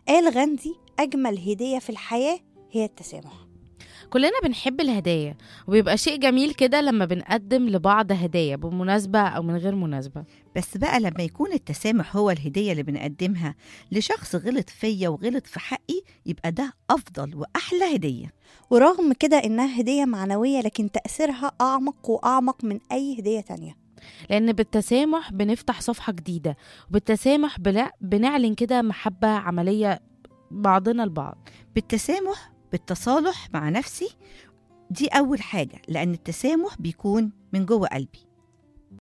قال غاندي أجمل هدية في الحياة هي التسامح كلنا بنحب الهدايا وبيبقى شيء جميل كده لما بنقدم لبعض هدايا بمناسبة أو من غير مناسبة بس بقى لما يكون التسامح هو الهدية اللي بنقدمها لشخص غلط فيا وغلط في حقي يبقى ده أفضل وأحلى هدية ورغم كده إنها هدية معنوية لكن تأثيرها أعمق وأعمق من أي هدية تانية لأن بالتسامح بنفتح صفحة جديدة وبالتسامح بلا- بنعلن كده محبة عملية بعضنا البعض بالتسامح بالتصالح مع نفسي دي أول حاجة لأن التسامح بيكون من جوه قلبي